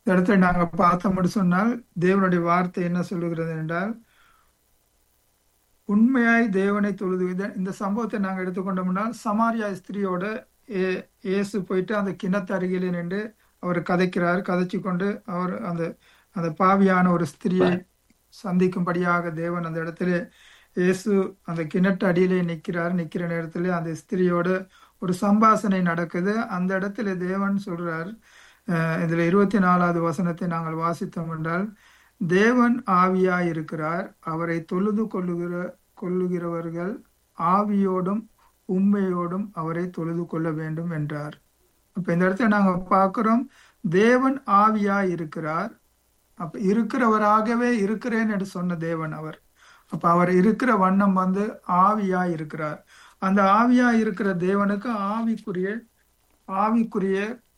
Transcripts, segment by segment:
இந்த இடத்துல நாங்க பார்த்தோம்னு சொன்னால் தேவனுடைய வார்த்தை என்ன சொல்லுகிறது என்றால் உண்மையாய் தேவனை தொழுது இத- இந்த சம்பவத்தை நாங்க எடுத்துக்கொண்டோம்னா சமாரியா ஸ்திரியோட ஏ- இயேசு போயிட்டு அந்த கிணத்து அருகிலே நின்று அவர் கதைக்கிறார் கதைச்சு கொண்டு அவர் அந்த அந்த பாவியான ஒரு ஸ்திரியை சந்திக்கும்படியாக தேவன் அந்த இடத்துல இயேசு அந்த கிணற்று அடியிலே நிற்கிறார் நிற்கிற நேரத்துல அந்த ஸ்திரியோட ஒரு சம்பாஷணை நடக்குது அந்த இடத்துல தேவன் சொல்றார் அஹ் இதுல இருபத்தி நாலாவது வசனத்தை நாங்கள் வாசித்தோம் என்றால் தேவன் ஆவியாய் இருக்கிறார் அவரை தொழுது கொள்ளுகிற கொள்ளுகிறவர்கள் ஆவியோடும் உண்மையோடும் அவரை தொழுது கொள்ள வேண்டும் என்றார் அப்ப இந்த இடத்துல நாங்க பார்க்கிறோம் தேவன் ஆவியாய் இருக்கிறார் அப்ப இருக்கிறவராகவே இருக்கிறேன் என்று சொன்ன தேவன் அவர் அப்ப அவர் இருக்கிற வண்ணம் வந்து ஆவியாய் இருக்கிறார் அந்த ஆவியாய் இருக்கிற தேவனுக்கு ஆவிக்குரிய ஆவிக்குரிய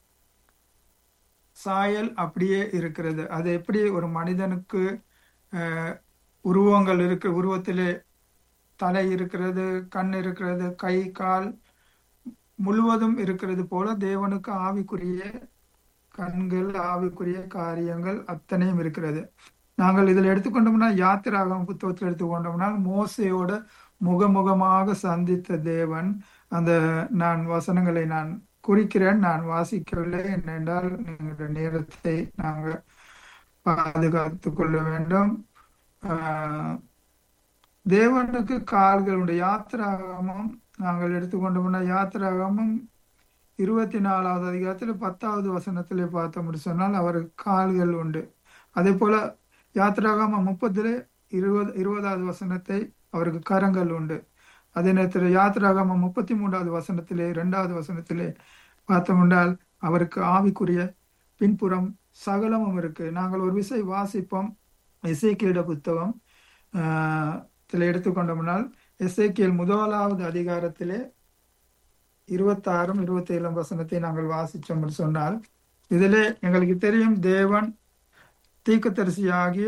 சாயல் அப்படியே இருக்கிறது அது எப்படி ஒரு மனிதனுக்கு அஹ், உருவங்கள் இருக்கு உருவத்திலே தலை இருக்கிறது கண் இருக்கிறது கை கால் முழுவதும் இருக்கிறது போல தேவனுக்கு ஆவிக்குரிய கண்கள் ஆவிக்குரிய காரியங்கள் அத்தனையும் இருக்கிறது நாங்கள் இதில் எடுத்துக்கொண்டோம்னா யாத்திராகம் புத்தகத்தில் எடுத்துக்கொண்டோம்னா மோசையோட முகமுகமாக சந்தித்த தேவன் அந்த நான் வசனங்களை நான் குறிக்கிறேன் நான் வாசிக்கவில்லை என்னென்றால் எங்களுடைய நேரத்தை நாங்கள் பாதுகாத்துக் கொள்ள வேண்டும் ஆஹ் தேவனுக்கு கால்களுடைய யாத்திராகமும் நாங்கள் எடுத்துக்கொண்டோம்னா யாத்திராகமும் இருபத்தி நாலாவது அதிகாரத்துல பத்தாவது வசனத்திலே பார்த்தோம்னு சொன்னால் அவருக்கு கால்கள் உண்டு அதே போல யாத்திராகம முப்பதுல இருபது இருபதாவது வசனத்தை அவருக்கு கரங்கள் உண்டு அதே நேரத்தில் யாத்திராகம முப்பத்தி மூன்றாவது வசனத்திலே இரண்டாவது வசனத்திலே பார்த்தோம்னால் அவருக்கு ஆவிக்குரிய பின்புறம் சகலமும் இருக்கு நாங்கள் ஒரு விசை வாசிப்போம் இசைக்கியட புத்தகம் ஆஹ் இதில் எடுத்துக்கொண்டோம்னால் எசேக்கியல் முதலாவது அதிகாரத்திலே இருபத்தாறும் இருபத்தி ஏழாம் வசனத்தை நாங்கள் வாசிச்சோம் என்று சொன்னால் இதிலே எங்களுக்கு தெரியும் தேவன் தீர்க்கதரிசியாகிய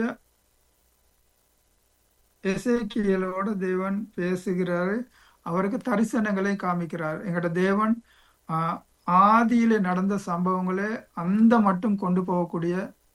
எசேக்கியலோட தேவன் பேசுகிறாரு அவருக்கு தரிசனங்களை காமிக்கிறார் எங்கட தேவன் ஆஹ், ஆதியிலே நடந்த சம்பவங்களே அந்த மட்டும் கொண்டு போகக்கூடிய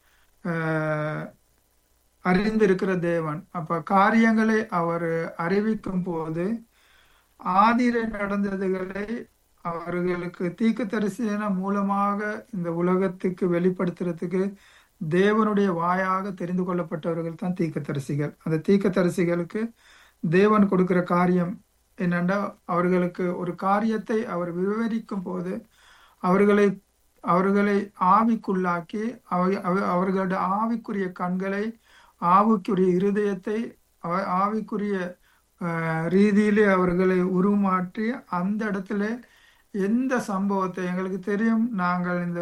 ஆஹ், அறிந்திருக்கிற தேவன் அப்ப காரியங்களை அவர் அறிவிக்கும் போது ஆதியில நடந்ததுகளை அவர்களுக்கு தீர்க்கதரிசன மூலமாக இந்த உலகத்துக்கு வெளிப்படுத்துறதுக்கு தேவனுடைய வாயாக தெரிந்து கொள்ளப்பட்டவர்கள் தான் தீர்க்கதரிசிகள் அந்த தீர்க்கதரிசிகளுக்கு தேவன் கொடுக்கிற காரியம் என்னென்னா அவர்களுக்கு ஒரு காரியத்தை அவர் விவரிக்கும் போது அவர்களை அவர்களை ஆவிக்குள்ளாக்கி அவை- அவை- அவர்களுடைய ஆவிக்குரிய கண்களை ஆவிக்குரிய இருதயத்தை அவ- ஆவிக்குரிய ஆஹ், ரீதியிலே அவர்களை உருமாற்றி அந்த இடத்துல எந்த சம்பவத்தை எங்களுக்கு தெரியும் நாங்கள் இந்த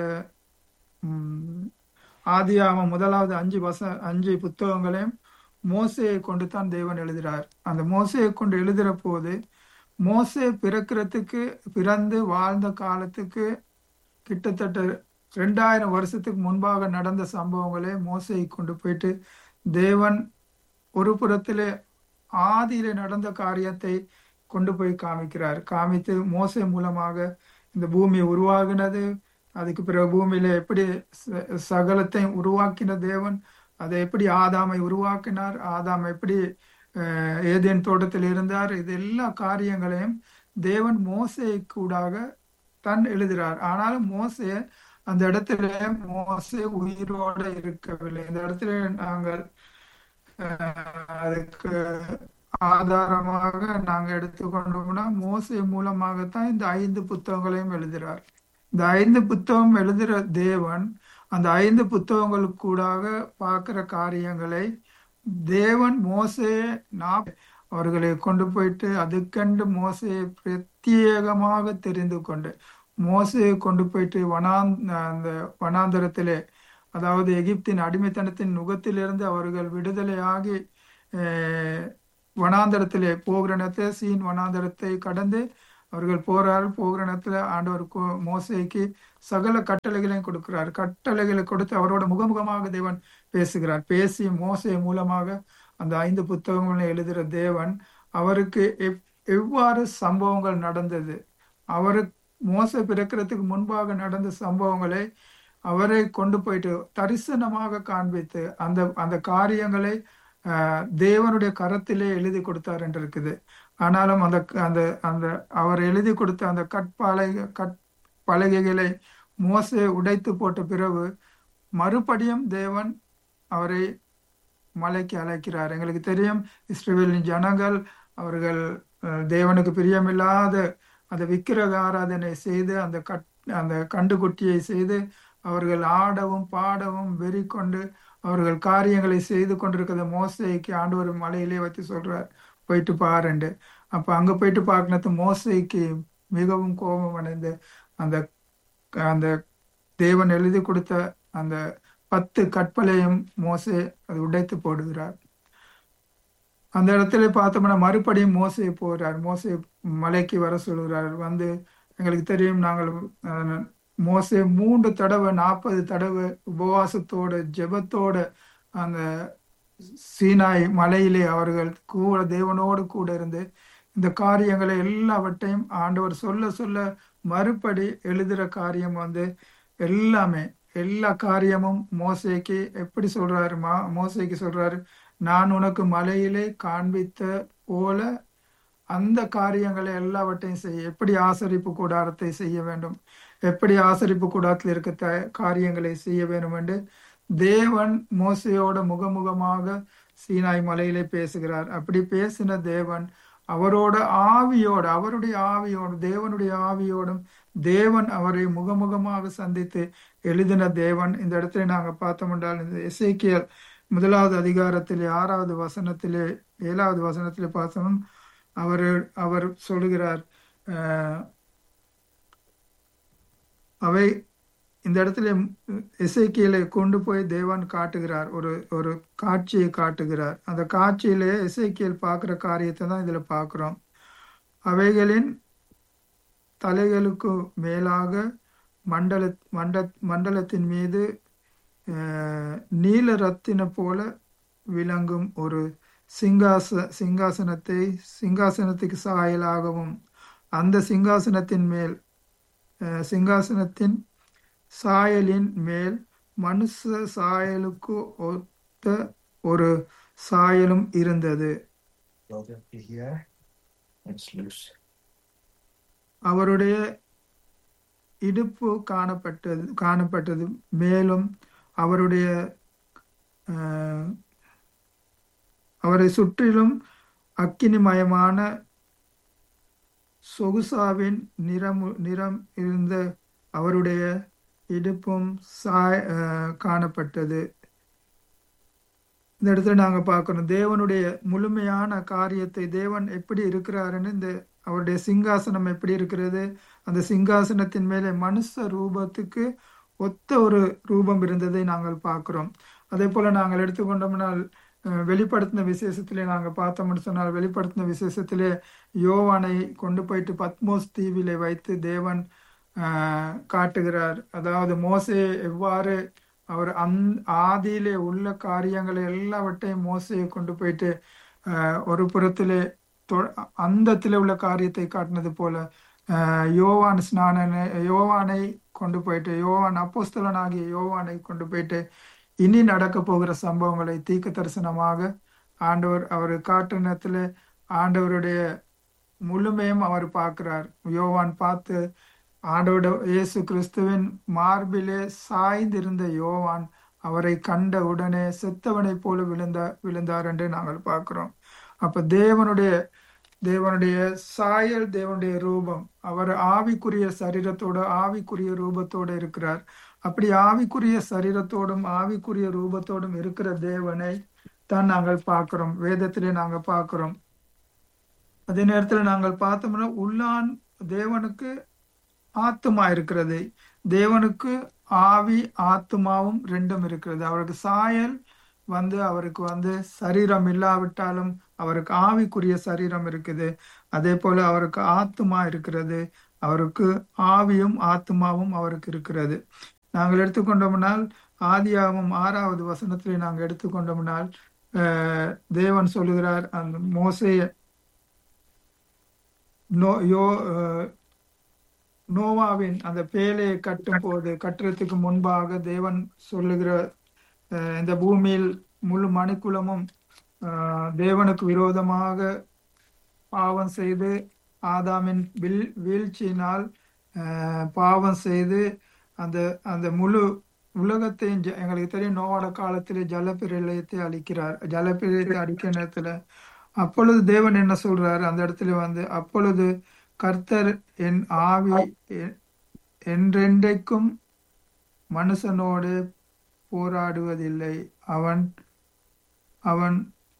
ம், ஆதியாகமம் முதலாவது அஞ்சு வச அஞ்சு புத்தகங்களையும் மோசையை கொண்டு தான் தேவன் எழுதுகிறார் அந்த மோசையை கொண்டு எழுதுகிற போது மோசே பிறக்கிறதுக்கு பிறந்து வாழ்ந்த காலத்துக்கு கிட்டத்தட்ட ரெண்டாயிரம் வருஷத்துக்கு முன்பாக நடந்த சம்பவங்களை மோசையை கொண்டு போயிட்டு தேவன் ஒரு புறத்திலே ஆதியிலே நடந்த காரியத்தை கொண்டு போய் காமிக்கிறார் காமித்து மோசை மூலமாக இந்த பூமி உருவாகினது அதுக்கு பிறகு பூமியில எப்படி ச- சகலத்தையும் உருவாக்கின தேவன் அதை எப்படி ஆதாமை உருவாக்கினார் ஆதாம் எப்படி அஹ், ஏதேன் தோட்டத்தில் இருந்தார் இது எல்லா காரியங்களையும் தேவன் மோசை கூடாக தான் எழுதுகிறார் ஆனாலும் மோசே அந்த இடத்துல மோசே உயிரோட இருக்கவில்லை இந்த இடத்துல நாங்கள் அஹ், அதுக்கு ஆதாரமாக நாங்க எடுத்துக்கொண்டோம்னா மோசே மூலமாகத்தான் இந்த ஐந்து புத்தகங்களையும் எழுதுகிறார் இந்த ஐந்து புத்தகம் எழுதுற தேவன் அந்த ஐந்து புத்தகங்களுக்கு கூடாக பார்க்கிற காரியங்களை தேவன் மோசையை நான் அவர்களை கொண்டு போயிட்டு அதுக்கண்டு மோசையை பிரத்யேகமாக தெரிந்து கொண்டு மோசையை கொண்டு போயிட்டு வனாந் அந்த வனாந்தரத்திலே அதாவது எகிப்தின் அடிமைத்தனத்தின் நுகத்திலிருந்து அவர்கள் விடுதலையாகி அஹ், வனாந்தரத்திலே போகிற நேரத்தில் சீன் வனாந்தரத்தை கடந்து அவர்கள் போறார் போகிற நேரத்தில் ஆண்டவர் கு- மோசேக்கு சகல கட்டளைகளையும் கொடுக்கிறார் கட்டளைகளை கொடுத்து அவரோட முகமுகமாக தேவன் பேசுகிறார் பேசி மோசே மூலமாக அந்த ஐந்து புத்தகங்களை எழுதுகிற தேவன் அவருக்கு எவ்- எவ்வாறு சம்பவங்கள் நடந்தது அவருக்கு மோச பிறக்கிறதுக்கு முன்பாக நடந்த சம்பவங்களை அவரை கொண்டு போயிட்டு தரிசனமாக காண்பித்து அந்த அந்த காரியங்களை ஆஹ், தேவனுடைய கரத்திலே எழுதி கொடுத்தார் என்று இருக்குது ஆனாலும் அந்த அந்த அந்த அவர் எழுதி கொடுத்த அந்த கட்பாலை கட்பலகைகளை மோசே உடைத்து போட்ட பிறகு மறுபடியும் தேவன் அவரை மலைக்கு அழைக்கிறார் எங்களுக்கு தெரியும் இஸ்ரேலின் ஜனங்கள் அவர்கள் அஹ், தேவனுக்கு பிரியமில்லாத அந்த விக்கிரக ஆராதனை செய்து அந்த கட் அந்த கண்டுகுட்டியை செய்து அவர்கள் ஆடவும் பாடவும் வெறி கொண்டு அவர்கள் காரியங்களை செய்து கொண்டிருக்கிறத மோசைக்கு ஆண்டவர் மலையிலே வச்சு சொல்றார் போயிட்டு பாருண்டு அப்ப அங்க போயிட்டு பார்க்கறது மோசைக்கு மிகவும் கோபம் அடைந்து அந்த அந்த தேவன் எழுதி கொடுத்த அந்த பத்து கற்பலையும் மோசே அது உடைத்து போடுகிறார் அந்த இடத்துல பார்த்தோம்னா மறுபடியும் மோசே போகிறார் மோசே மலைக்கு வர சொல்கிறார் வந்து எங்களுக்கு தெரியும் நாங்கள் அஹ், மோசே மூன்று தடவை நாற்பது தடவை உபவாசத்தோட ஜெபத்தோட அந்த சீனாய் மலையிலே அவர்கள் கூட தேவனோடு கூட இருந்து இந்த காரியங்களை எல்லாவற்றையும் ஆண்டவர் சொல்ல சொல்ல மறுபடி எழுதுற காரியம் வந்து எல்லாமே எல்லா காரியமும் மோசேக்கு எப்படி சொல்றாரு மா மோசேக்கு சொல்றாரு நான் உனக்கு மலையிலே காண்பித்த போல அந்த காரியங்களை எல்லாவற்றையும் செய்ய எப்படி ஆசரிப்பு கூடாரத்தை செய்ய வேண்டும் எப்படி ஆசரிப்பு கூடாரத்தில் இருக்க த காரியங்களை செய்ய வேண்டும் என்று தேவன் மோசையோட முகமுகமாக சீனாய் மலையிலே பேசுகிறார் அப்படி பேசின தேவன் அவரோட ஆவியோடு அவருடைய ஆவியோடு தேவனுடைய ஆவியோடும் தேவன் அவரை முகமுகமாக சந்தித்து எழுதின தேவன் இந்த இடத்துல நாங்க பார்த்தோம் என்றால் இந்த எசேக்கியல் முதலாவது அதிகாரத்திலே ஆறாவது வசனத்திலே ஏழாவது வசனத்திலே பார்த்தோம் அவர் அவர் சொல்லுகிறார் அஹ், அவை இந்த இடத்துல எசேக்கியலை கொண்டு போய் தேவன் காட்டுகிறார் ஒரு ஒரு காட்சியை காட்டுகிறார் அந்த காட்சியிலே எசேக்கியல் பார்க்குற காரியத்தை தான் இதுல பார்க்கிறோம் அவைகளின் தலைகளுக்கு மேலாக மண்டல மண்ட மண்டலத்தின் மீது அஹ், நீல ரத்தின போல விளங்கும் ஒரு சிங்காச சிங்காசனத்தை சிங்காசனத்துக்கு சாயலாகவும் அந்த சிங்காசனத்தின் மேல் அஹ், சிங்காசனத்தின் சாயலின் மேல் மனுஷ சாயலுக்கு ஒத்த ஒரு சாயலும் இருந்தது Load up here. It's loose. அவருடைய இடுப்பு காணப்பட்டது காணப்பட்டது மேலும் அவருடைய அஹ், அவரை சுற்றிலும் அக்கினிமயமான சொகுசாவின் நிறம் நிறம் இருந்த அவருடைய இடுப்பும் சாய் அஹ், காணப்பட்டது இந்த இடத்துல நாங்க பார்க்கணும் தேவனுடைய முழுமையான காரியத்தை தேவன் எப்படி இருக்கிறாருன்னு இந்த அவருடைய சிங்காசனம் எப்படி இருக்கிறது அந்த சிங்காசனத்தின் மேலே மனுஷ ரூபத்துக்கு ஒத்த ஒரு ரூபம் இருந்ததை நாங்கள் பார்க்கிறோம் அதே போல நாங்கள் எடுத்துக்கொண்டோம்னால் அஹ், வெளிப்படுத்தின விசேஷத்திலே நாங்கள் பார்த்தோம்னு சொன்னால் வெளிப்படுத்தின விசேஷத்திலே யோவானை கொண்டு போயிட்டு பத்மோஸ் தீவிலே வைத்து தேவன் ஆஹ், காட்டுகிறார் அதாவது மோசே எவ்வாறு அவர் அந் ஆதியிலே உள்ள காரியங்களை எல்லாவற்றையும் மோசையை கொண்டு போயிட்டு ஆஹ், ஒரு புறத்திலே தொ- அந்தத்திலே உள்ள காரியத்தை காட்டினது போல ஆஹ், யோவான் ஸ்நானனை யோவானை கொண்டு போயிட்டு யோவான் அப்போஸ்தலனாகிய யோவானை கொண்டு போயிட்டு இனி நடக்க போகிற சம்பவங்களை தீர்க்க தரிசனமாக ஆண்டவர் அவர் காட்டுனத்துல ஆண்டவருடைய முழுமையும் அவர் பார்க்கிறார் யோவான் பார்த்து ஆண்டோட இயேசு கிறிஸ்துவின் மார்பிலே சாய்ந்திருந்த யோவான் அவரை கண்ட உடனே செத்தவனைப் போல விழுந்த விழுந்தார் என்று நாங்கள் பார்க்கிறோம் அப்ப தேவனுடைய தேவனுடைய சாயல் தேவனுடைய ரூபம் அவர் ஆவிக்குரிய சரீரத்தோட ஆவிக்குரிய ரூபத்தோட இருக்கிறார் அப்படி ஆவிக்குரிய சரீரத்தோடும் ஆவிக்குரிய ரூபத்தோடும் இருக்கிற தேவனை தான் நாங்கள் பார்க்கிறோம் வேதத்திலே நாங்க பார்க்கிறோம் அதே நேரத்துல நாங்கள் பார்த்தோம்னா உள்ளான் தேவனுக்கு ஆத்துமா இருக்கிறது தேவனுக்கு ஆவி ஆத்துமாவும் ரெண்டும் இருக்கிறது அவருக்கு சாயல் வந்து அவருக்கு வந்து சரீரம் இல்லாவிட்டாலும் அவருக்கு ஆவிக்குரிய சரீரம் இருக்குது அதே போல அவருக்கு ஆத்துமா இருக்கிறது அவருக்கு ஆவியும் ஆத்துமாவும் அவருக்கு இருக்கிறது நாங்கள் எடுத்துக்கொண்டோம்னால் ஆதியாகமம் ஆறாவது வசனத்திலே நாங்கள் எடுத்துக்கொண்டோம்னால் அஹ், தேவன் சொல்லுகிறார் அந்த மோசே நோ யோ அஹ், நோவாவின் அந்த பேழையை கட்டும் போது கட்டுறதுக்கு முன்பாக தேவன் சொல்லுகிற அஹ், இந்த பூமியில் முழு மனுக்குலமும் அஹ், தேவனுக்கு விரோதமாக பாவம் செய்து ஆதாமின் வில் வீழ்ச்சியினால் அஹ், பாவம் செய்து அந்த அந்த முழு உலகத்தையும் ஜ- எங்களுக்கு தெரியும் நோவாட காலத்திலே ஜலப்பிரளயத்தை அழிக்கிறார் ஜலப்பிரளயத்தை அடிக்கிற நேரத்துல அப்பொழுது தேவன் என்ன சொல்றாரு அந்த இடத்துல வந்து அப்பொழுது கர்த்தர் என் ஆவி எ- என்றென்றைக்கும் மனுஷனோடு போராடுவதில்லை அவன் அவன்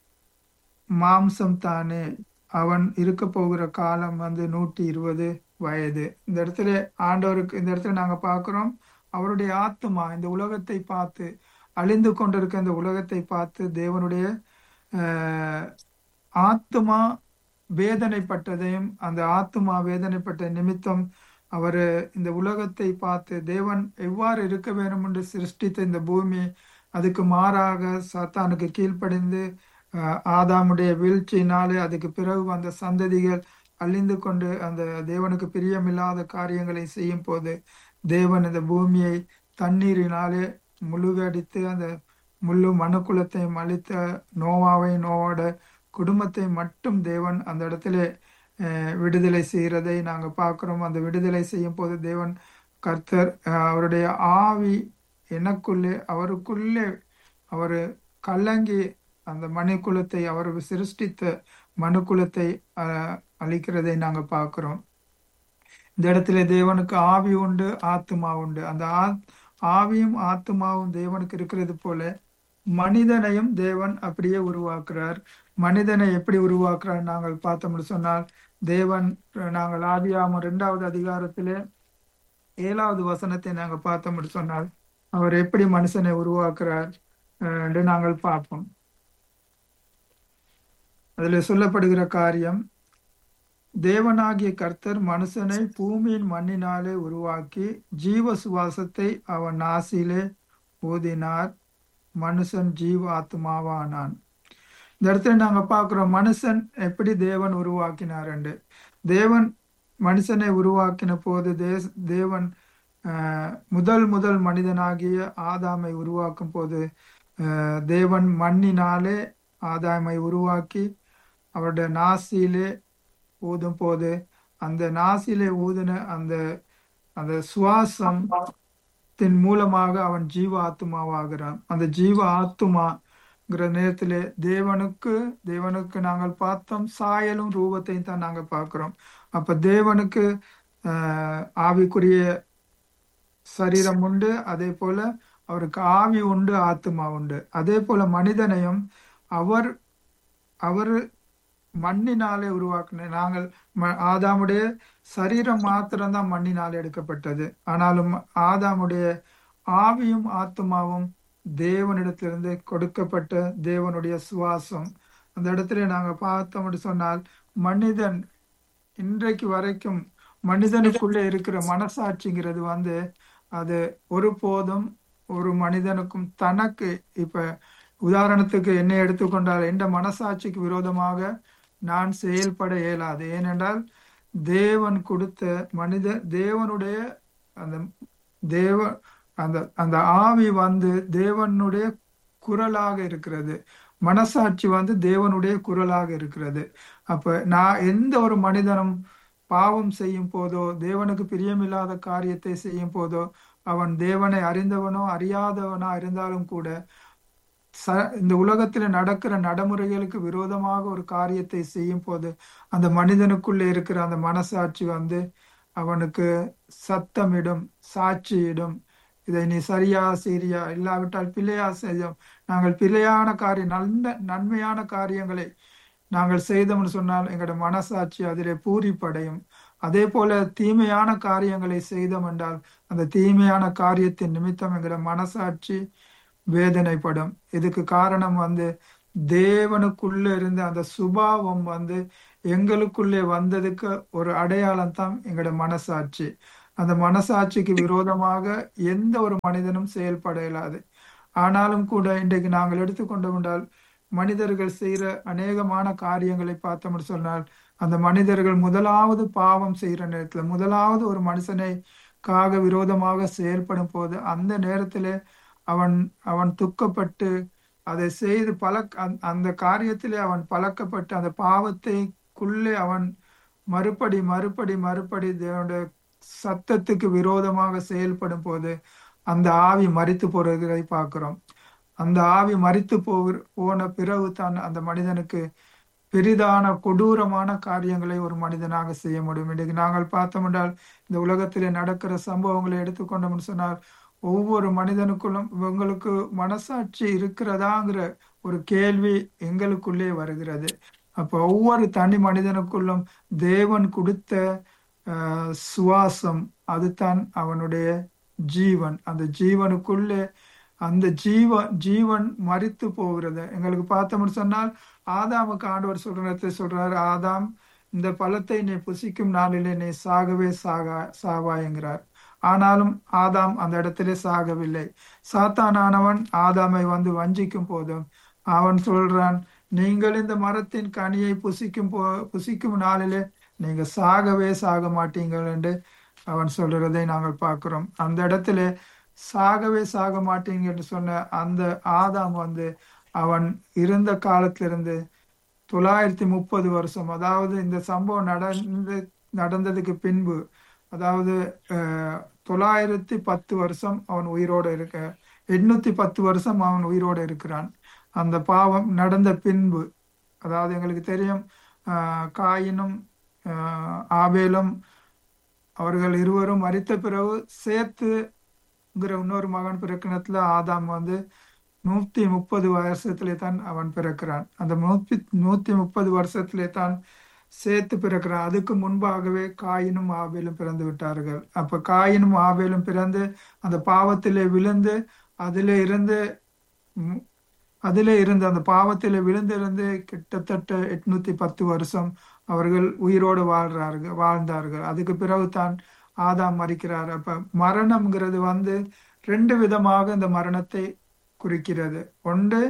மாம்சம் தானே அவன் இருக்க போகிற காலம் வந்து நூற்றி இருபது வயது இந்த இடத்துல ஆண்டவருக்கு இந்த இடத்துல நாங்க பார்க்கிறோம் அவருடைய ஆத்துமா இந்த உலகத்தை பார்த்து அழிந்து கொண்டிருக்க இந்த உலகத்தை பார்த்து தேவனுடைய ஆஹ், ஆத்துமா வேதனைப்பட்டதையும் அந்த ஆத்துமா வேதனைப்பட்ட நிமித்தம் அவர் இந்த உலகத்தை பார்த்து தேவன் எவ்வாறு இருக்க வேண்டும் என்று சிருஷ்டித்த இந்த பூமி அதுக்கு மாறாக சாத்தானுக்கு கீழ்ப்படிந்து ஆஹ், ஆதாமுடைய வீழ்ச்சியினாலே அதுக்கு பிறகு வந்த சந்ததிகள் அழிந்து கொண்டு அந்த தேவனுக்கு பிரியமில்லாத காரியங்களை செய்யும் போது தேவன் இந்த பூமியை தண்ணீரினாலே முழுகடித்து அந்த முழு மனுக்குலத்தையும் அழித்த நோவாவை நோவோட குடும்பத்தை மட்டும் தேவன் அந்த இடத்துல அஹ், விடுதலை செய்கிறதை நாங்க பார்க்கிறோம் அந்த விடுதலை செய்யும் போது தேவன் கர்த்தர் அஹ், அவருடைய ஆவி எனக்குள்ளே அவருக்குள்ளே அவர் கலங்கி அந்த மனுக்குலத்தை அவர் சிருஷ்டித்த மனுக்குலத்தை அஹ், அழிக்கிறதை நாங்க பார்க்கிறோம் இந்த இடத்துல தேவனுக்கு ஆவி உண்டு ஆத்துமா உண்டு அந்த ஆ- ஆவியும் ஆத்துமாவும் தேவனுக்கு இருக்கிறது போல மனிதனையும் தேவன் அப்படியே உருவாக்குறார் மனிதனை எப்படி உருவாக்குறார் நாங்கள் பார்த்தோம்னு சொன்னால் தேவன் நாங்கள் ஆதியாம இரண்டாவது அதிகாரத்திலே ஏழாவது வசனத்தை நாங்கள் பார்த்தோம்னு சொன்னால் அவர் எப்படி மனுஷனை உருவாக்குறார் அஹ், என்று நாங்கள் பார்ப்போம் அதில் சொல்லப்படுகிற காரியம் தேவனாகிய கர்த்தர் மனுஷனை பூமியின் மண்ணினாலே உருவாக்கி ஜீவ சுவாசத்தை அவன் நாசியிலே ஊதினார் மனுஷன் ஜீவ ஆத்மாவானான் இந்த இடத்துல நாங்க பார்க்கிறோம் மனுஷன் எப்படி தேவன் உருவாக்கினார் என்று தேவன் மனுஷனை உருவாக்கின போது தேஸ்- தேவன் ஆஹ், முதல் முதல் மனிதனாகிய ஆதாமை உருவாக்கும் போது ஆஹ், தேவன் மண்ணினாலே ஆதாமை உருவாக்கி அவருடைய நாசியிலே ஊதும் போது அந்த நாசியிலே ஊதின அந்த அந்த சுவாசத்தின் மூலமாக அவன் ஜீவ ஆத்துமாவாகிறான் அந்த ஜீவ ஆத்துமாங்கிற நேரத்திலே தேவனுக்கு தேவனுக்கு நாங்கள் பார்த்தோம் சாயலும் ரூபத்தையும் தான் நாங்க பார்க்கிறோம் அப்ப தேவனுக்கு ஆஹ், ஆவிக்குரிய சரீரம் உண்டு அதே போல அவருக்கு ஆவி உண்டு ஆத்துமா உண்டு அதே போல மனிதனையும் அவர் அவர் மண்ணினாலே உருவாக்கின நாங்கள் ம- ஆதாமுடைய சரீரம் மாத்திரம்தான் மண்ணினாலே எடுக்கப்பட்டது ஆனாலும் ஆதாமுடைய ஆவியும் ஆத்துமாவும் தேவனிடத்திலிருந்து கொடுக்கப்பட்ட தேவனுடைய சுவாசம் அந்த இடத்துல நாங்க பார்த்தோம் என்று சொன்னால் மனிதன் இன்றைக்கு வரைக்கும் மனிதனுக்குள்ளே இருக்கிற மனசாட்சிங்கிறது வந்து அது ஒருபோதும் ஒரு மனிதனுக்கும் தனக்கு இப்ப உதாரணத்துக்கு என்னை எடுத்துக்கொண்டால் எந்த மனசாட்சிக்கு விரோதமாக நான் செயல்பட இயலாது ஏனென்றால் தேவன் கொடுத்த மனித தேவனுடைய அந்த தேவ அந்த அந்த ஆவி வந்து தேவனுடைய குரலாக இருக்கிறது மனசாட்சி வந்து தேவனுடைய குரலாக இருக்கிறது அப்ப நான் எந்த ஒரு மனிதனும் பாவம் செய்யும் போதோ தேவனுக்கு பிரியமில்லாத காரியத்தை செய்யும் போதோ அவன் தேவனை அறிந்தவனோ அறியாதவனோ இருந்தாலும் கூட ச இந்த உலகத்துல நடக்கிற நடைமுறைகளுக்கு விரோதமாக ஒரு காரியத்தை செய்யும் போது அந்த மனிதனுக்குள்ளே இருக்கிற அந்த மனசாட்சி வந்து அவனுக்கு சத்தமிடும் சாட்சியிடும் இதை நீ சரியா சரியா இல்லாவிட்டால் பிழையா செய்யும் நாங்கள் பிழையான காரியம் நல்ல நன்மையான காரியங்களை நாங்கள் செய்தோம்னு சொன்னால் எங்களோட மனசாட்சி அதிலே பூரிப்படையும் அதே போல தீமையான காரியங்களை செய்தோம் என்றால் அந்த தீமையான காரியத்தின் நிமித்தம் எங்களோட மனசாட்சி வேதனைப்படும் இதுக்கு காரணம் வந்து தேவனுக்குள்ள இருந்த அந்த சுபாவம் வந்து எங்களுக்குள்ளே வந்ததுக்கு ஒரு அடையாளம் தான் எங்களோட மனசாட்சி அந்த மனசாட்சிக்கு விரோதமாக எந்த ஒரு மனிதனும் செயல்பட இயலாது ஆனாலும் கூட இன்றைக்கு நாங்கள் எடுத்துக்கொண்டோம் என்றால் மனிதர்கள் செய்கிற அநேகமான காரியங்களை பார்த்தோம்னு சொன்னால் அந்த மனிதர்கள் முதலாவது பாவம் செய்யற நேரத்துல முதலாவது ஒரு மனுஷனை காக விரோதமாக செயல்படும் போது அந்த நேரத்திலே அவன் அவன் துக்கப்பட்டு அதை செய்து பழக்க அந்த- அந்த காரியத்திலே அவன் பழக்கப்பட்டு அந்த பாவத்தைக்குள்ளே அவன் மறுபடி மறுபடி மறுபடி தேவனுடைய சத்தத்துக்கு விரோதமாக செயல்படும் போது அந்த ஆவி மரித்து போறதை பார்க்கிறோம் அந்த ஆவி மரித்து போகிற போன பிறகு தான் அந்த மனிதனுக்கு பெரிதான கொடூரமான காரியங்களை ஒரு மனிதனாக செய்ய முடியும் இன்றைக்கு நாங்கள் பார்த்தோம் என்றால் இந்த உலகத்திலே நடக்கிற சம்பவங்களை எடுத்துக்கொண்டோம்னு சொன்னால் ஒவ்வொரு மனிதனுக்குள்ளும் இவங்களுக்கு மனசாட்சி இருக்கிறதாங்கிற ஒரு கேள்வி எங்களுக்குள்ளே வருகிறது அப்போ ஒவ்வொரு தனி மனிதனுக்குள்ளும் தேவன் கொடுத்த ஆஹ், சுவாசம் அதுதான் அவனுடைய ஜீவன் அந்த ஜீவனுக்குள்ளே அந்த ஜீவ ஜீவன் மரித்து போகிறது எங்களுக்கு பார்த்தோம்னு சொன்னால் ஆதாமுக்கு ஆண்டவர் சொல்றதை சொல்றாரு ஆதாம் இந்த பழத்தை நீ புசிக்கும் நாளிலே நீ சாகவே சாகா சாவாய்ங்கிறார் ஆனாலும் ஆதாம் அந்த இடத்திலே சாகவில்லை சாத்தானானவன் ஆதாமை வந்து வஞ்சிக்கும் போதும் அவன் சொல்றான் நீங்கள் இந்த மரத்தின் கனியை புசிக்கும் போ புசிக்கும் நாளிலே நீங்க சாகவே சாக மாட்டீங்கள் என்று அவன் சொல்றதை நாங்கள் பார்க்கிறோம் அந்த இடத்துல சாகவே சாக மாட்டீங்க என்று சொன்ன அந்த ஆதாம் வந்து அவன் இருந்த காலத்திலிருந்து தொள்ளாயிரத்தி முப்பது வருஷம் அதாவது இந்த சம்பவம் நடந்து நடந்ததுக்கு பின்பு அதாவது அஹ், தொள்ளாயிரத்தி பத்து வருஷம் அவன் உயிரோடு இருக்க எண்ணூத்தி பத்து வருஷம் அவன் உயிரோடு இருக்கிறான் அந்த பாவம் நடந்த பின்பு அதாவது எங்களுக்கு தெரியும் ஆஹ், காயினும் ஆஹ், ஆபேலும் அவர்கள் இருவரும் மரித்த பிறகு சேத்துங்கிற இன்னொரு மகன் பிறக்கினத்துல ஆதாம் வந்து நூத்தி முப்பது வருஷத்திலே தான் அவன் பிறக்கிறான் அந்த நூத்தி நூத்தி முப்பது வருஷத்திலே தான் சேத்து பிறக்கிறான் அதுக்கு முன்பாகவே காயினும் ஆபேலும் பிறந்து விட்டார்கள் அப்ப காயினும் ஆபேலும் பிறந்து அந்த பாவத்திலே விழுந்து அதிலே இருந்து ம், அதிலே இருந்து அந்த பாவத்திலே விழுந்திருந்து கிட்டத்தட்ட எட்நூத்தி பத்து வருஷம் அவர்கள் உயிரோடு வாழ்றார்கள் வாழ்ந்தார்கள் அதுக்கு பிறகு தான் ஆதாம் மறிக்கிறார் அப்ப மரணம்ங்கிறது வந்து ரெண்டு விதமாக இந்த மரணத்தை குறிக்கிறது ஒன்று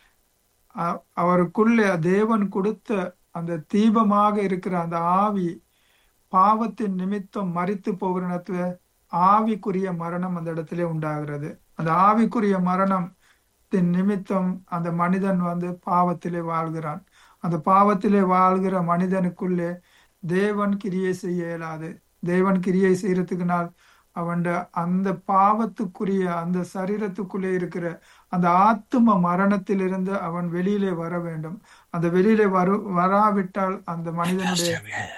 அ- அவருக்குள்ளே தேவன் கொடுத்த அந்த தீபமாக இருக்கிற அந்த ஆவி பாவத்தின் நிமித்தம் மரித்து போகிற இடத்துல ஆவிக்குரிய மரணம் அந்த இடத்திலே உண்டாகிறது அந்த ஆவிக்குரிய மரணத்தின் நிமித்தம் அந்த மனிதன் வந்து பாவத்திலே வாழ்கிறான் அந்த பாவத்திலே வாழ்கிற மனிதனுக்குள்ளே தேவன் கிரியை செய்ய இயலாது தேவன் கிரியை செய்யறதுக்குனால் அவன் அந்த பாவத்துக்குரிய அந்த சரீரத்துக்குள்ளே இருக்கிற அந்த ஆத்தும மரணத்திலிருந்து அவன் வெளியிலே வர வேண்டும் அந்த வெளியிலே வரு வராவிட்டால் அந்த மனிதனுடைய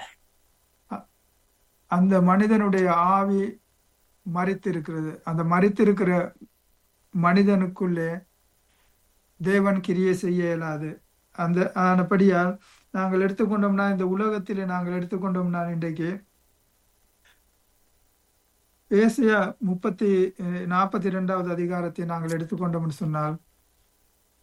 அந்த மனிதனுடைய ஆவி மறித்திருக்கிறது அந்த மறித்திருக்கிற மனிதனுக்குள்ளே தேவன் கிரியை செய்ய இயலாது அந்த ஆனபடியால் நாங்கள் எடுத்துக்கொண்டோம்னா இந்த உலகத்திலே நாங்கள் எடுத்துக்கொண்டோம்னா இன்றைக்கு ஏசியா முப்பத்தி நாற்பத்தி இரண்டாவது அதிகாரத்தை நாங்கள் எடுத்துக்கொண்டோம்னு சொன்னால்